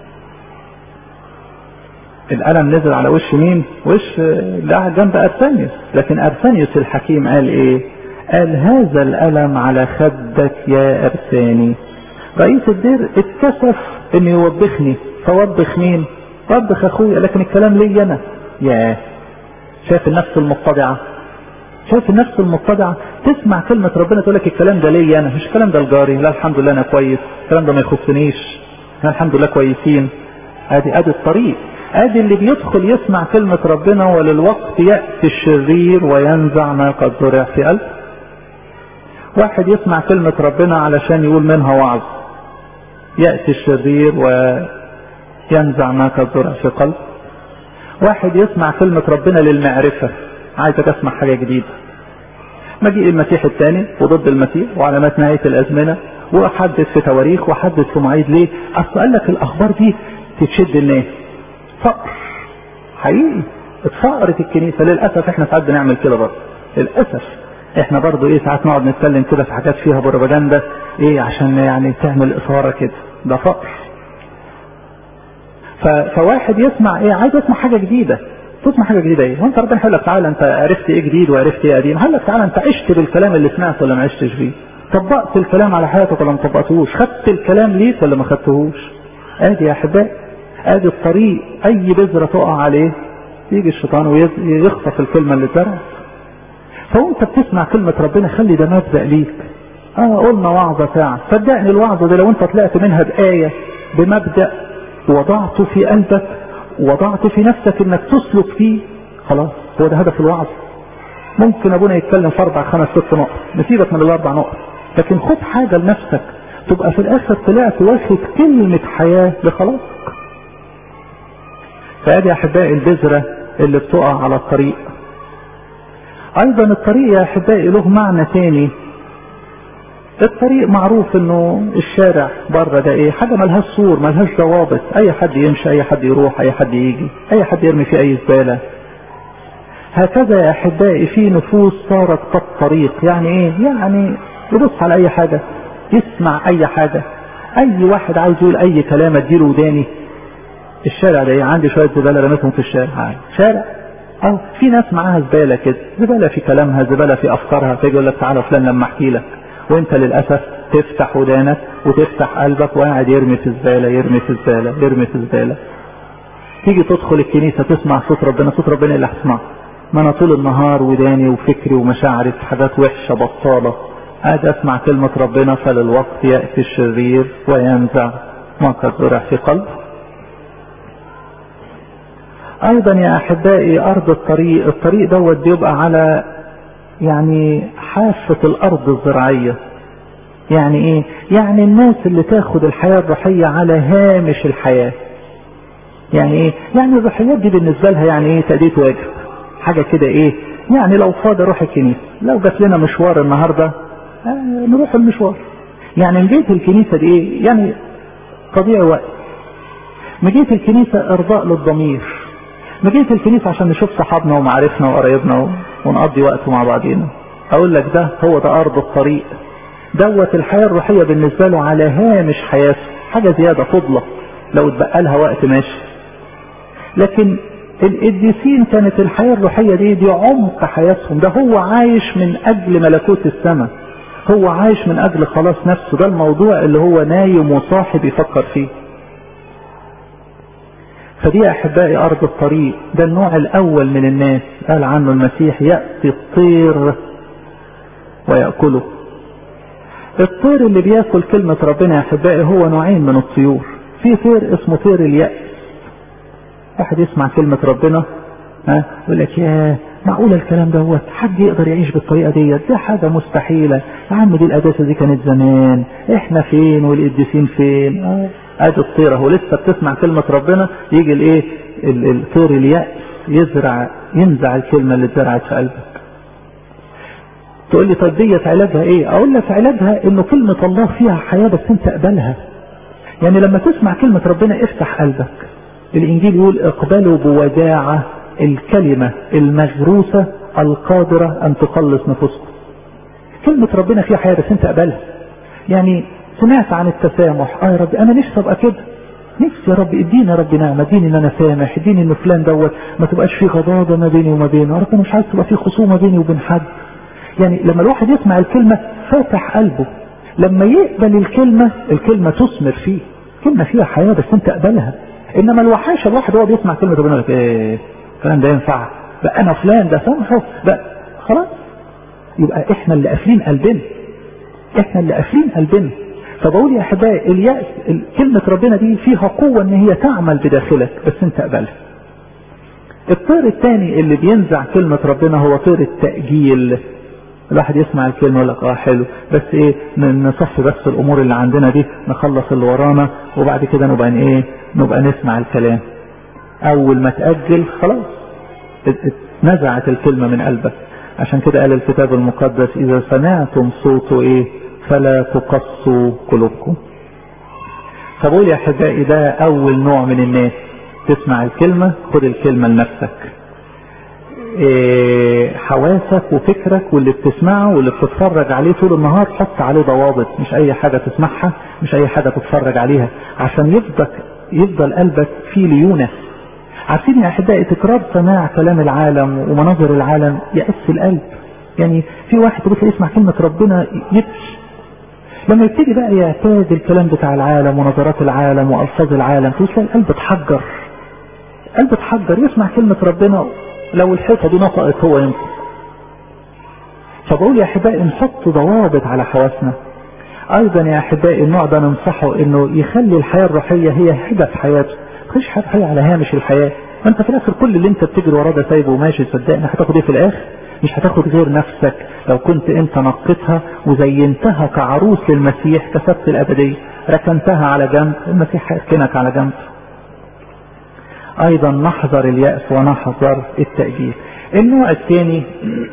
القلم نزل على وش مين وش اللي قاعد جنب ارسانيوس لكن ارسانيوس الحكيم قال ايه قال هذا الألم على خدك يا أرساني رئيس الدير اتكسف ان يوبخني فوبخ مين وبخ اخويا لكن الكلام لي انا ياه شايف النفس المتضعة شايف النفس المتضعة تسمع كلمة ربنا تقول لك الكلام ده ليا انا مش الكلام ده لجاري لا الحمد لله انا كويس الكلام ده ما يخصنيش احنا الحمد لله كويسين ادي ادي الطريق ادي اللي بيدخل يسمع كلمة ربنا وللوقت يأتي الشرير وينزع ما قد زرع في قلبه واحد يسمع كلمة ربنا علشان يقول منها وعظ يأتي الشرير وينزع ما قد زرع في قلب واحد يسمع كلمة ربنا للمعرفة عايزك اسمع حاجة جديدة مجيء المسيح الثاني وضد المسيح وعلامات نهاية الأزمنة وأحدث في تواريخ وأحدث في مواعيد ليه؟ أصل قال لك الأخبار دي تشد الناس فقر حقيقي اتفقرت الكنيسة للأسف احنا ساعات بنعمل كده برضه للأسف احنا برضو ايه ساعات نقعد نتكلم كده في حاجات فيها بروباجندا ايه عشان يعني تعمل اثارة كده ده فقر فواحد يسمع ايه عايز يسمع حاجة جديدة تسمع حاجة جديدة ايه وانت ربنا يقول لك تعالى انت عرفت ايه جديد وعرفت ايه قديم قال لك تعالى انت عشت بالكلام اللي سمعته ولا ما عشتش بيه طبقت الكلام على حياتك ولا ما طبقتهوش خدت الكلام ليك ولا ما خدتهوش ادي يا احبائي ادي الطريق اي بذرة تقع عليه يجي الشيطان ويخطف الكلمة اللي اتزرعت فوانت بتسمع كلمة ربنا خلي ده مبدأ ليك اه قلنا وعظة ساعة صدقني الوعظة دي لو انت طلعت منها بآية بمبدأ وضعته في قلبك وضعت في نفسك انك تسلك فيه خلاص هو ده هدف الوعظ ممكن ابونا يتكلم في اربع خمس ست نقط نسيبك من الاربع نقط لكن خد حاجة لنفسك تبقى في الاخر طلعت واخد كلمة حياة لخلاصك فادي يا احبائي البذرة اللي بتقع على الطريق ايضا الطريق يا احبائي له معنى تاني الطريق معروف انه الشارع بره ده ايه حاجة ملهاش سور ملهاش ضوابط اي حد يمشي اي حد يروح اي حد يجي اي حد يرمي فيه اي زبالة هكذا يا احبائي في نفوس صارت كالطريق يعني ايه يعني يبص على اي حاجة يسمع اي حاجة اي واحد عايز يقول اي كلام اديله وداني الشارع ده ايه عندي شوية زبالة رميتهم في الشارع شارع اه في ناس معاها زبالة كده زبالة في كلامها زبالة في افكارها فيجي يقول لك تعالى فلان لما احكي لك وانت للاسف تفتح ودانك وتفتح قلبك وقاعد يرمي في الزبالة يرمي في الزبالة يرمي في الزبالة تيجي تدخل الكنيسة تسمع صوت ربنا صوت ربنا اللي هتسمعه ما انا طول النهار وداني وفكري ومشاعري في حاجات وحشة بطالة قاعد اسمع كلمة ربنا فللوقت يأتي الشرير وينزع ما قد زرع في قلبه ايضا يا احبائي ارض الطريق الطريق دوت بيبقى على يعني حافة الارض الزراعية يعني ايه يعني الناس اللي تاخد الحياة الروحية على هامش الحياة يعني ايه يعني الروحيات دي بالنسبة لها يعني ايه تأدية واجب حاجة كده ايه يعني لو فاضي اروح الكنيسة لو جات لنا مشوار النهاردة آه نروح المشوار يعني مجيت الكنيسة دي ايه يعني تضييع وقت مجيت الكنيسة ارضاء للضمير مجيت الكنيسة عشان نشوف صحابنا ومعارفنا وقرايبنا ونقضي وقت مع بعضينا اقول لك ده هو ده ارض الطريق دوت الحياة الروحية بالنسبة له على هامش حياته حاجة زيادة فضلة لو اتبقى لها وقت ماشي لكن القديسين كانت الحياة الروحية دي دي عمق حياتهم ده هو عايش من أجل ملكوت السماء هو عايش من أجل خلاص نفسه ده الموضوع اللي هو نايم وصاحي بيفكر فيه فدي أحبائي أرض الطريق ده النوع الأول من الناس قال عنه المسيح يأتي الطير ويأكله الطير اللي بياكل كلمة ربنا يا أحبائي هو نوعين من الطيور في طير اسمه طير اليأس واحد يسمع كلمة ربنا ها يقول لك يا معقول الكلام دوت حد يقدر يعيش بالطريقة ديت دي حاجة مستحيلة يا عم دي القداسة دي كانت زمان احنا فين والقديسين فين اه ادي الطير اهو لسه بتسمع كلمة ربنا يجي الايه الطير اليأس يزرع ينزع الكلمة اللي اتزرعت في قلبك تقول لي طب ديت علاجها ايه اقول لك علاجها انه كلمة الله فيها حياة بس انت اقبلها يعني لما تسمع كلمة ربنا افتح قلبك الانجيل يقول اقبلوا بوداعة الكلمة المغروسة القادرة ان تخلص نفوسكم كلمة ربنا فيها حياة بس انت اقبلها يعني سمعت عن التسامح اه يا رب انا نفسي ابقى كده نفسي يا رب اديني يا رب نعمة اديني ان انا سامح اديني ان فلان دوت ما تبقاش في غضاضة ما بيني وما بينه يا رب انا مش عايز تبقى في خصومة بيني وبين حد يعني لما الواحد يسمع الكلمة فاتح قلبه لما يقبل الكلمة الكلمة تثمر فيه كلمة فيها حياة بس انت اقبلها انما الوحاشة الواحد هو بيسمع كلمة ربنا لك ايه الكلام ده ينفع بقى انا فلان ده سامحه بقى خلاص يبقى احنا اللي قافلين قلبنا احنا اللي قافلين قلبنا فبقول يا احبائي اليأس كلمة ربنا دي فيها قوة ان هي تعمل بداخلك بس انت اقبلها الطير الثاني اللي بينزع كلمة ربنا هو طير التأجيل الواحد يسمع الكلمة يقول لك اه حلو بس ايه نصفي بس الامور اللي عندنا دي نخلص اللي ورانا وبعد كده نبقى ايه نبقى نسمع الكلام اول ما تأجل خلاص نزعت الكلمة من قلبك عشان كده قال الكتاب المقدس اذا سمعتم صوته ايه فلا تقصوا قلوبكم فبقول يا احبائي ده اول نوع من الناس تسمع الكلمة خد الكلمة لنفسك إيه حواسك وفكرك واللي بتسمعه واللي بتتفرج عليه طول النهار حط عليه ضوابط مش اي حاجة تسمعها مش اي حاجة تتفرج عليها عشان يفضل يفضل قلبك فيه ليونة عارفين يا احبائي تكرار سماع كلام العالم ومناظر العالم يأس القلب يعني في واحد تبص يسمع كلمة ربنا يبكي لما يبتدي بقى يعتاد الكلام بتاع العالم ونظرات العالم والفاظ العالم تلاقي القلب اتحجر قلب اتحجر يسمع كلمة ربنا لو الحيطة دي نطقت هو ينطق فبقول يا احبائي نحط ضوابط على حواسنا ايضا يا احبائي النوع ده ننصحه انه يخلي الحياة الروحية هي هدف حياته مش حياة روحية على هامش الحياة ما انت في الاخر كل اللي انت بتجري وراه ده سايبه وماشي صدقني هتاخد ايه في الاخر مش هتاخد غير نفسك لو كنت انت نقيتها وزينتها كعروس للمسيح كسبت الابدية ركنتها على جنب المسيح هيركنك على جنب ايضا نحذر اليأس ونحذر التأجيل النوع الثاني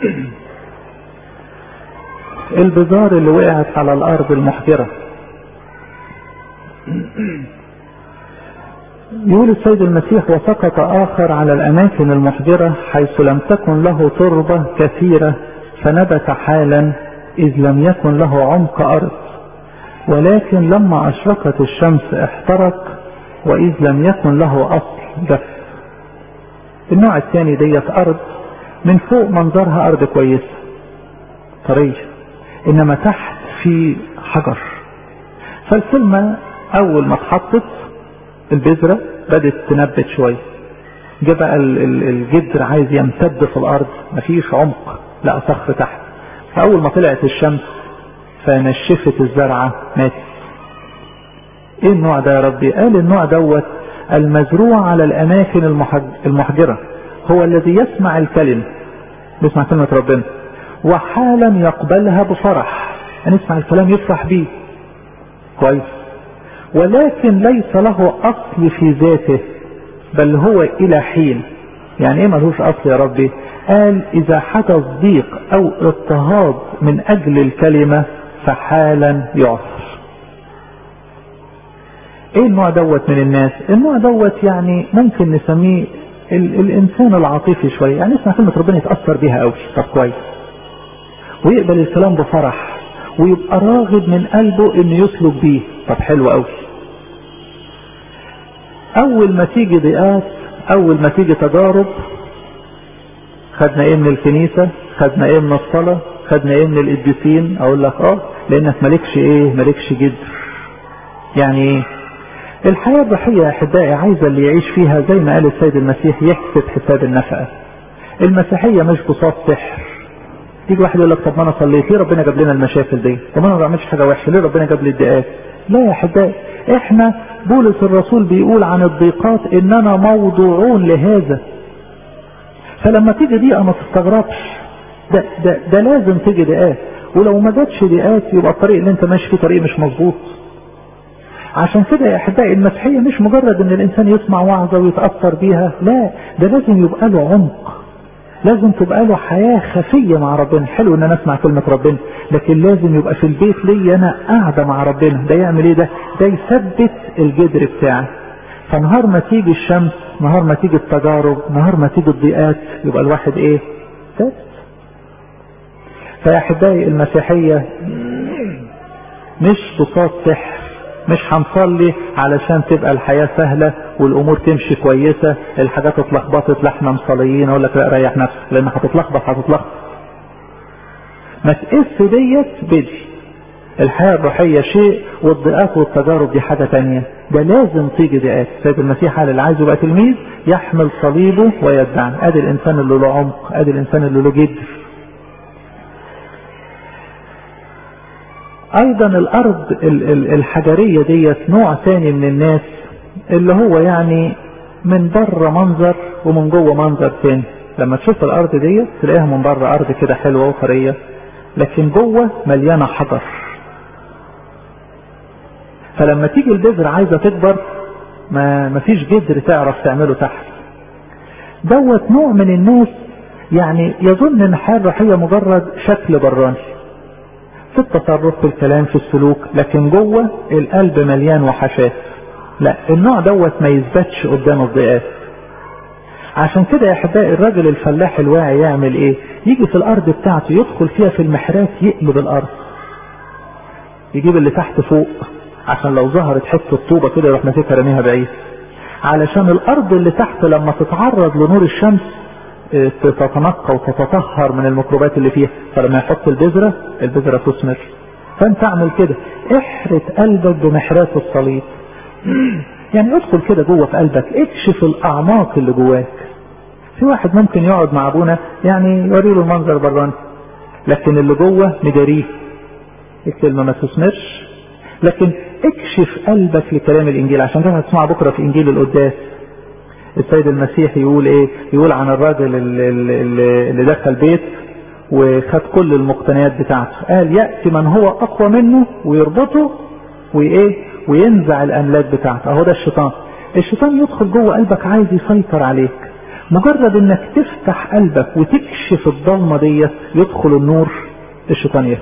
البذار اللي وقعت على الارض المحجرة يقول السيد المسيح وسقط اخر على الاماكن المحجرة حيث لم تكن له تربة كثيرة فنبت حالا اذ لم يكن له عمق ارض ولكن لما اشرقت الشمس احترق واذ لم يكن له اصل جف النوع الثاني ديت ارض من فوق منظرها ارض كويسة طرية انما تحت في حجر فالكلمة اول ما اتحطت البذرة بدت تنبت شوية جه بقى الجدر عايز يمتد في الارض مفيش عمق لا صخر تحت فاول ما طلعت الشمس فنشفت الزرعة ماتت ايه النوع ده يا ربي قال النوع دوت المزروع على الاماكن المحجرة هو الذي يسمع الكلمة يسمع كلمة ربنا وحالا يقبلها بفرح يعني يسمع الكلام يفرح بيه كويس ولكن ليس له اصل في ذاته بل هو الى حين يعني ايه ملوش اصل يا ربي قال اذا حدث ضيق او اضطهاد من اجل الكلمة فحالا يعصر ايه النوع دوت من الناس النوع دوت يعني ممكن نسميه ال الانسان العاطفي شوية يعني يسمع كلمة ربنا يتأثر بيها قوي طب كويس ويقبل الكلام بفرح ويبقى راغب من قلبه انه يسلك بيه طب حلو قوي اول ما تيجي ضيقات اول ما تيجي تجارب خدنا ايه من الكنيسة خدنا ايه من الصلاة خدنا ايه من القديسين اقول لك اه لانك مالكش ايه مالكش جدر يعني ايه الحياة الروحية يا احبائي عايزة اللي يعيش فيها زي ما قال السيد المسيح يحسب حساب النفقة المسيحية مش بساط سحر يجي واحد يقول لك طب ما انا صليت ليه ربنا جاب لنا المشاكل دي طب انا ما بعملش حاجة وحشة ليه ربنا جاب لي الضيقات لا يا احبائي احنا بولس الرسول بيقول عن الضيقات اننا موضوعون لهذا فلما تيجي دقيقة ما تستغربش ده, ده, ده لازم تيجي دقات ولو ما جاتش دقات يبقى الطريق اللي انت ماشي فيه طريق مش مظبوط عشان كده يا احبائي المسيحية مش مجرد ان الانسان يسمع وعظة ويتأثر بيها لا ده لازم يبقى له عمق لازم تبقى له حياة خفية مع ربنا حلو ان انا اسمع كلمة ربنا لكن لازم يبقى في البيت لي انا قاعدة مع ربنا ده يعمل ايه ده ده يثبت الجدر بتاعي فنهار ما تيجي الشمس نهار ما تيجي التجارب نهار ما تيجي الضيقات يبقى الواحد ايه ثابت فيا احبائي المسيحية مش بساط سحر مش هنصلي علشان تبقى الحياة سهلة والامور تمشي كويسة الحاجات اتلخبطت لا احنا مصليين اقول لك لا ريح نفسك لان هتتلخبط هتتلخبط ما تقس ديت بدي الحياة الروحية شيء والضيقات والتجارب دي حاجة تانية ده لازم تيجي ضيقات سيد المسيح قال اللي عايز يبقى تلميذ يحمل صليبه ويتبعني ادي الانسان اللي له عمق ادي الانسان اللي له جدر ايضا الارض الحجرية ديت نوع تاني من الناس اللي هو يعني من بره منظر ومن جوه منظر تاني لما تشوف الارض ديت تلاقيها من بره ارض كده حلوة وطرية لكن جوه مليانة حجر فلما تيجي البذر عايزة تكبر ما مفيش جدر تعرف تعمله تحت دوت نوع من الناس يعني يظن ان الحياة الروحية مجرد شكل براني في التصرف في الكلام في السلوك لكن جوه القلب مليان وحشات لا النوع دوت ما يثبتش قدام الضيقات عشان كده يا احبائي الراجل الفلاح الواعي يعمل ايه يجي في الارض بتاعته يدخل فيها في المحرات يقلب الارض يجيب اللي تحت فوق عشان لو ظهرت حته طوبه كده يروح ماسكها راميها بعيد علشان الارض اللي تحت لما تتعرض لنور الشمس تتنقى وتتطهر من الميكروبات اللي فيها فلما يحط البذرة البذرة تثمر فانت اعمل كده احرت قلبك بمحرات الصليب يعني ادخل كده جوه في قلبك اكشف الاعماق اللي جواك في واحد ممكن يقعد مع ابونا يعني يوري له المنظر براني لكن اللي جوه مداريه الكلمة ما تثمرش لكن اكشف قلبك لكلام الانجيل عشان كده هتسمع بكرة في انجيل القداس السيد المسيح يقول ايه يقول عن الراجل اللي, اللي دخل بيت وخد كل المقتنيات بتاعته قال يأتي من هو اقوى منه ويربطه وايه وينزع الاملاك بتاعته اهو ده الشيطان الشيطان يدخل جوه قلبك عايز يسيطر عليك مجرد انك تفتح قلبك وتكشف الضلمه ديت يدخل النور الشيطان يهرب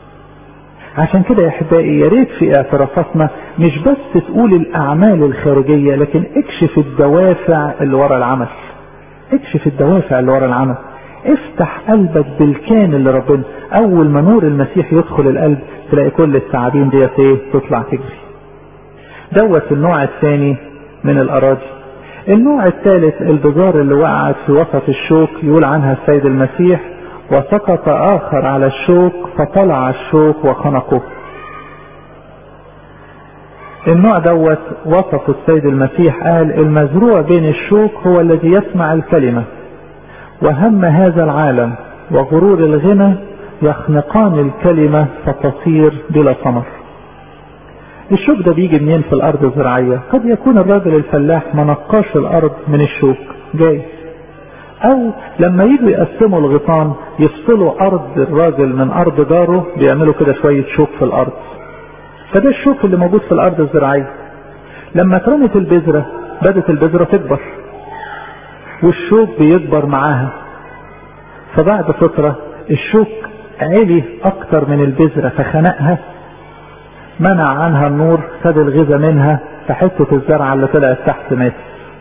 عشان كده يا احبائي يا ريت في اعترافاتنا مش بس تقول الاعمال الخارجيه لكن اكشف الدوافع اللي ورا العمل اكشف الدوافع اللي ورا العمل افتح قلبك بالكامل لربنا اول ما نور المسيح يدخل القلب تلاقي كل التعابين ديت ايه تطلع تجري دوت النوع الثاني من الاراضي النوع الثالث البذار اللي وقعت في وسط الشوك يقول عنها السيد المسيح وسقط آخر على الشوك فطلع الشوك وخنقه النوع دوت وصف السيد المسيح قال المزروع بين الشوك هو الذي يسمع الكلمة وهم هذا العالم وغرور الغنى يخنقان الكلمة فتصير بلا ثمر الشوك ده بيجي منين في الارض الزراعية قد يكون الراجل الفلاح ما نقاش الارض من الشوك جاي او لما يجوا يقسموا الغيطان يفصلوا ارض الراجل من ارض جاره بيعملوا كده شوية شوك في الارض فده الشوك اللي موجود في الارض الزراعية لما اترمت البذرة بدت البذرة تكبر والشوك بيكبر معاها فبعد فترة الشوك عالي اكتر من البذرة فخنقها منع عنها النور خد الغذاء منها فحتة الزرعة اللي طلعت تحت مات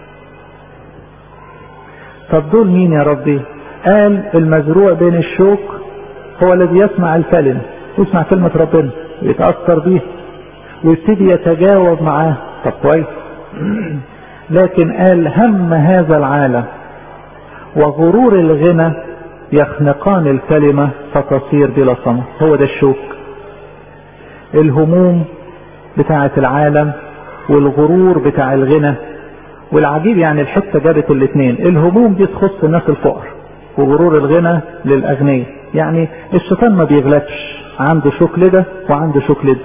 طب دول مين يا ربي قال المزروع بين الشوك هو الذي يسمع الكلمة يسمع كلمة ربنا ويتأثر بيه ويبتدي يتجاوب معاه طب كويس لكن قال هم هذا العالم وغرور الغنى يخنقان الكلمة فتصير بلا ثمر هو ده الشوك الهموم بتاعة العالم والغرور بتاع الغنى والعجيب يعني الحتة جابت الاثنين الهموم دي تخص الناس الفقر وغرور الغنى للأغنياء يعني الشيطان ما بيغلبش عنده شوك لده وعنده شوك لده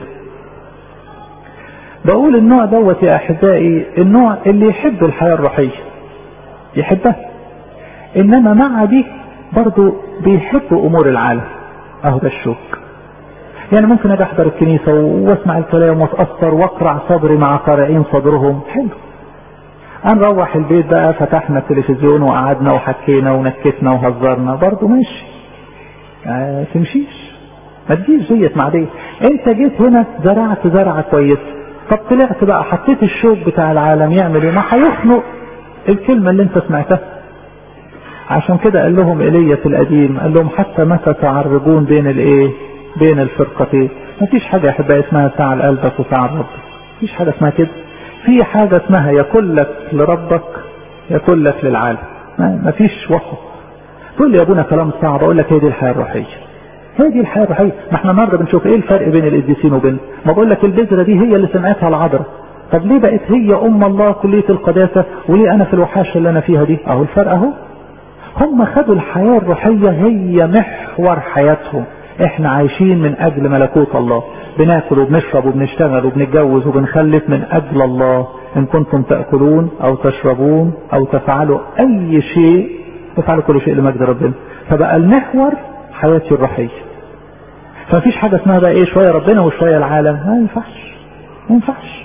بقول النوع دوت يا احبائي النوع اللي يحب الحياة الروحية يحبها انما مع دي برضو بيحب امور العالم اهو ده الشوك يعني ممكن اجي احضر الكنيسة واسمع الكلام واتأثر واقرع صدري مع قارعين صدرهم حلو هنروح البيت بقى فتحنا التلفزيون وقعدنا وحكينا ونكتنا وهزرنا برضو ماشي آه تمشيش ما تجيش ديت مع ديت انت جيت هنا زرعت زرعة كويسة طب طلعت بقى حطيت الشوك بتاع العالم يعمل ايه ما هيخنق الكلمة اللي انت سمعتها عشان كده قال لهم ايليا في القديم قال لهم حتى متى تعرجون بين الايه بين الفرقتين مفيش حاجة يا احبائي اسمها ساعة لقلبك وساعة لربك مفيش حاجة اسمها كده في حاجة اسمها يكون لك لربك يكون لك للعالم مفيش وسط تقول لي يا ابونا كلام صعب اقول لك هي دي الحياة الروحية هي دي الحياة الروحية ما احنا النهارده بنشوف ايه الفرق بين القديسين وبين ما بقول لك البذرة دي هي اللي سمعتها العذراء طب ليه بقت هي ام الله كلية القداسة وليه انا في الوحاشة اللي انا فيها دي اهو الفرق اهو هم خدوا الحياة الروحية هي محور حياتهم احنا عايشين من اجل ملكوت الله بناكل وبنشرب وبنشتغل وبنتجوز وبنخلف من اجل الله ان كنتم تأكلون او تشربون او تفعلوا اي شيء تفعلوا كل شيء لمجد ربنا فبقى المحور حياتي الروحية فمفيش حاجة اسمها بقى ايه شوية ربنا وشوية العالم ما ينفعش ما ينفعش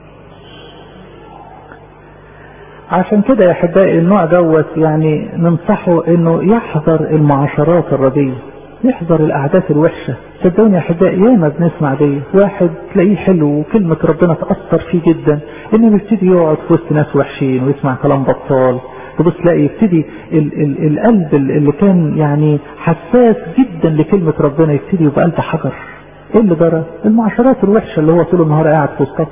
عشان كده يا احبائي النوع دوت يعني ننصحه انه يحذر المعاشرات الرديئة يحذر الاعداء الوحشة صدقوني يا احبائي ياما بنسمع دي واحد تلاقيه حلو وكلمة ربنا تأثر فيه جدا انه يبتدي يقعد في وسط ناس وحشين ويسمع كلام بطال تبص تلاقي يبتدي ال ال القلب اللي كان يعني حساس جدا لكلمة ربنا يبتدي يبقى قلب حجر ايه اللي جرى المعاشرات الوحشة اللي هو طول النهار قاعد في وسطها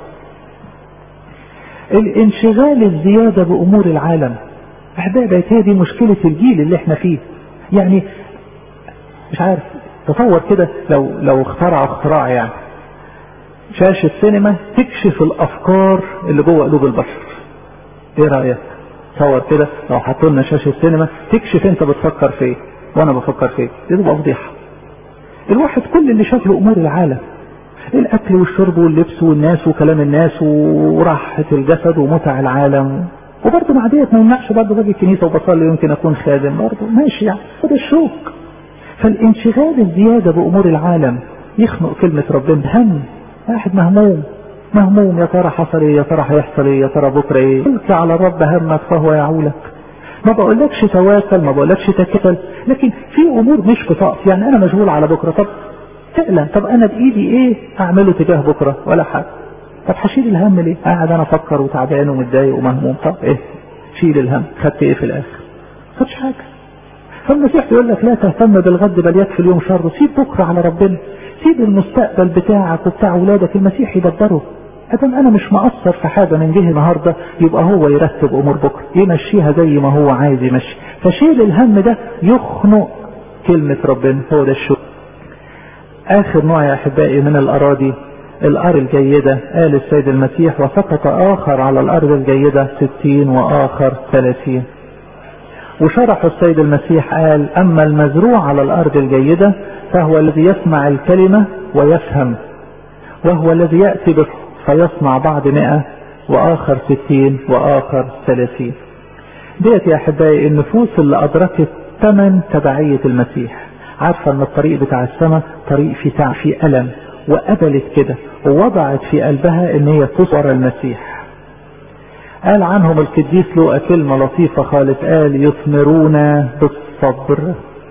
الانشغال الزيادة بامور العالم احبائي بقت هي دي مشكلة الجيل اللي احنا فيه يعني مش عارف تصور كده لو لو اخترع اختراع يعني شاشة سينما تكشف الافكار اللي جوه قلوب البشر ايه رأيك تصور كده لو حطوا لنا شاشة سينما تكشف انت بتفكر في ايه وانا بفكر في ايه دي تبقى فضيحة الواحد كل اللي شغله امور العالم الاكل والشرب واللبس والناس وكلام الناس وراحة الجسد ومتع العالم وبرضه مع ديت ما يمنعش برضه باجي الكنيسة وبصلي يمكن اكون خادم برضه ماشي يعني هذا الشوك فالانشغال الزيادة بامور العالم يخنق كلمة ربنا هم واحد مهموم مهموم يا ترى حصل ايه يا ترى هيحصل ايه يا ترى بكره ايه القي على الرب همك فهو يعولك ما بقولكش تواكل ما بقولكش تكتل لكن في امور مش في طاقتي يعني انا مشغول على بكره طب فعلا طب انا بايدي ايه اعمله تجاه بكره ولا حاجه طب هشيل الهم ليه قاعد انا افكر وتعبان ومتضايق ومهموم طب ايه شيل الهم خدت ايه في الاخر خدش حاجه فالمسيح بيقول لك لا تهتم بالغد بل يكفي اليوم شره سيب بكره على ربنا سيب المستقبل بتاعك وبتاع اولادك المسيح يدبره ادم انا مش مقصر في حاجة من جهة النهاردة يبقى هو يرتب امور بكرة يمشيها زي ما هو عايز يمشي فشيل الهم ده يخنق كلمة ربنا هو ده الشغل اخر نوع يا احبائي من الاراضي الأرض الجيدة قال السيد المسيح وسقط آخر على الأرض الجيدة ستين وآخر ثلاثين وشرح السيد المسيح قال أما المزروع على الأرض الجيدة فهو الذي يسمع الكلمة ويفهم وهو الذي يأتي به فيصنع بعض مئة وآخر ستين وآخر ثلاثين ديت يا أحبائي النفوس اللي أدركت ثمن تبعية المسيح عارفة أن الطريق بتاع السماء طريق في تعب في ألم وقبلت كده ووضعت في قلبها ان هي تصور المسيح قال عنهم القديس لوقا كلمة لطيفة خالص قال يثمرون بالصبر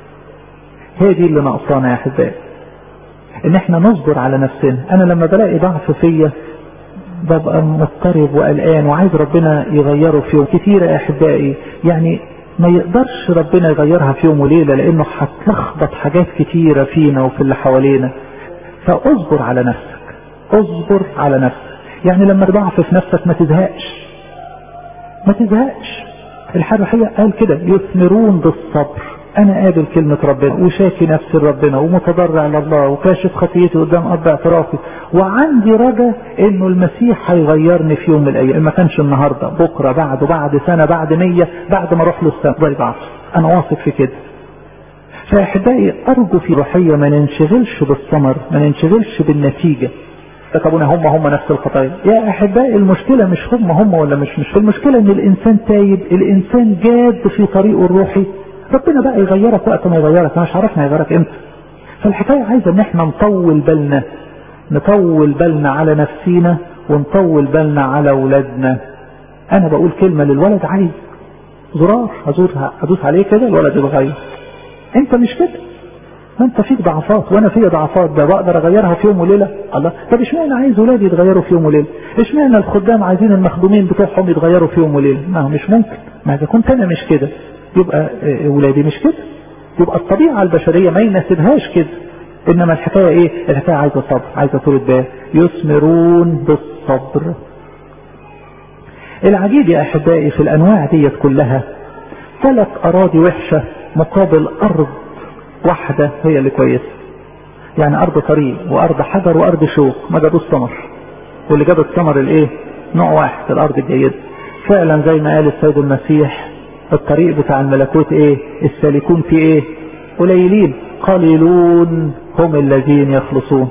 هي دي اللي ناقصانا يا احبائي ان احنا نصبر على نفسنا انا لما بلاقي ضعف فيا ببقى مضطرب وقلقان وعايز ربنا يغيره في يوم كتير يا احبائي يعني ما يقدرش ربنا يغيرها في يوم وليلة لانه هتلخبط حاجات كتيرة فينا وفي اللي حوالينا فاصبر على نفسك اصبر على نفسك يعني لما تضعف في نفسك ما تزهقش ما تزهقش الحرحية قال كده يثمرون بالصبر انا قابل كلمة ربنا وشاكي نفسي لربنا ومتضرع لله وكاشف خطيتي قدام اب اعترافي وعندي رجا انه المسيح هيغيرني في يوم من الايام ما كانش النهاردة بكرة بعد بعد سنة بعد مية بعد ما اروح له السنة ضرب عصر انا واثق في كده فاحبائي ارجو في روحية ما ننشغلش بالثمر ما ننشغلش بالنتيجة ارتكبونا هم هم نفس الخطايا يا احبائي المشكلة مش هم هم ولا مش مش المشكلة ان الانسان تايب الانسان جاد في طريقه الروحي ربنا بقى يغيرك وقت ما يغيرك انا مش عارفنا يغيرك امتى فالحكاية عايزة ان احنا نطول بالنا نطول بالنا على نفسينا ونطول بالنا على اولادنا انا بقول كلمة للولد عايز زرار ازورها ادوس عليه كده الولد يتغير انت مش كده ما انت فيك ضعفات وانا فيا ضعفات ده بقدر اغيرها في يوم وليله الله طب اشمعنى عايز ولادي يتغيروا في يوم وليله اشمعنى الخدام عايزين المخدومين بتوعهم يتغيروا في يوم وليله ما هو مش ممكن ما اذا كنت انا مش كده يبقى ولادي مش كده يبقى الطبيعه البشريه ما يناسبهاش كده انما الحكايه ايه الحكايه عايزه صبر عايزه طول بال يثمرون بالصبر العجيب يا احبائي في الانواع ديت كلها ثلاث اراضي وحشه مقابل ارض واحدة هي اللي كويسة يعني ارض طريق وارض حجر وارض شوك ما جابوش ثمر واللي جاب الثمر الايه نوع واحد الارض الجيدة فعلا زي ما قال السيد المسيح الطريق بتاع الملكوت ايه السالكون في ايه قليلين قليلون هم الذين يخلصون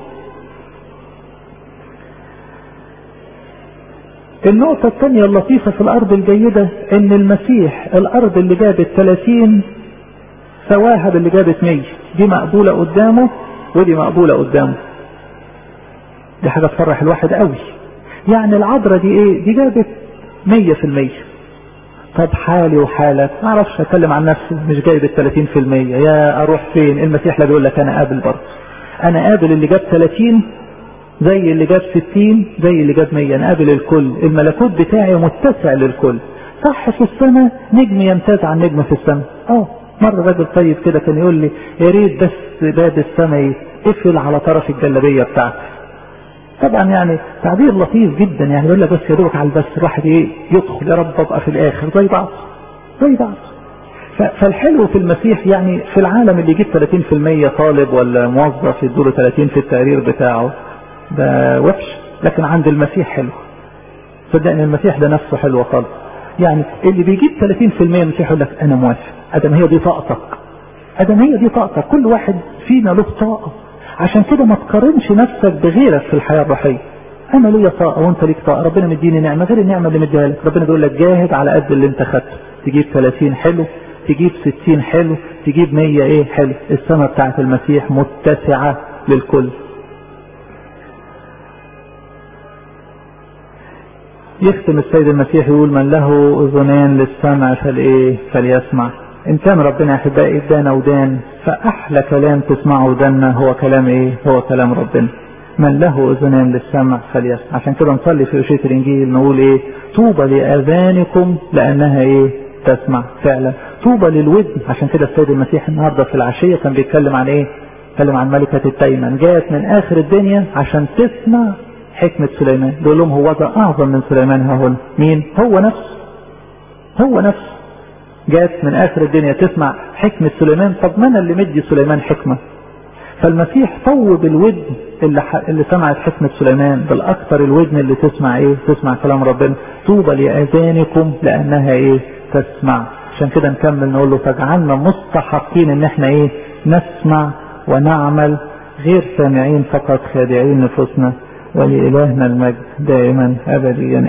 النقطة الثانية اللطيفة في الأرض الجيدة إن المسيح الأرض اللي جابت 30 سواها باللي جابت 100 دي مقبولة قدامه ودي مقبولة قدامه دي حاجة تفرح الواحد قوي يعني العذرة دي ايه دي جابت 100% طب حالي وحالك ما اعرفش اتكلم عن نفسي مش جايب ال 30% يا اروح فين المسيح لا بيقول لك انا قابل برضه انا قابل اللي جاب 30 زي اللي جاب 60 زي اللي جاب 100 انا قابل الكل الملكوت بتاعي متسع للكل صح في السماء نجم يمتاز عن نجم في السماء اه مرة راجل طيب كده كان يقول لي يا ريت بس باب السماء يقفل على طرف الجلابية بتاعتي طبعا يعني تعبير لطيف جدا يعني يقول لك بس يا دوبك على البس الواحد ايه يدخل يا رب ابقى في الاخر زي بعض زي بعض فالحلو في المسيح يعني في العالم اللي يجيب 30% طالب ولا موظف يدوله 30 في التقرير بتاعه ده وحش لكن عند المسيح حلو صدقني المسيح ده نفسه حلو خالص يعني اللي بيجيب 30% المسيح يقول لك انا موافق ادم هي دي طاقتك ادم هي دي طاقتك كل واحد فينا له طاقه عشان كده ما تقارنش نفسك بغيرك في الحياه الروحيه انا ليا طاقه وانت ليك طاقه ربنا مديني نعمه غير النعمه اللي مديها لك ربنا بيقول لك جاهد على قد اللي انت خدته تجيب 30 حلو تجيب 60 حلو تجيب 100 ايه حلو السماء بتاعت المسيح متسعه للكل يختم السيد المسيح يقول من له اذنان للسمع فالايه فليسمع ان كان ربنا يا احبائي ادانا ودان فاحلى كلام تسمعه ودنا هو كلام ايه هو كلام ربنا من له اذنان للسمع فليسمع عشان كده نصلي في اشيه الانجيل نقول ايه طوبى لاذانكم لانها ايه تسمع فعلا طوبى للودن عشان كده السيد المسيح النهارده في العشيه كان بيتكلم عن ايه بيتكلم عن ملكه التيمن جاءت من اخر الدنيا عشان تسمع حكمة سليمان بيقول لهم هو ده أعظم من سليمان ها هنا مين هو نفسه هو نفسه جات من آخر الدنيا تسمع حكمة سليمان طب ما أنا اللي مدي سليمان حكمة فالمسيح طوب الود اللي, اللي سمعت حكمة سليمان بل اكثر الودن اللي تسمع ايه تسمع كلام ربنا طوبى لاذانكم لانها ايه تسمع عشان كده نكمل نقول له فاجعلنا مستحقين ان احنا ايه نسمع ونعمل غير سامعين فقط خادعين نفوسنا ولإلهنا المجد دائما أبديا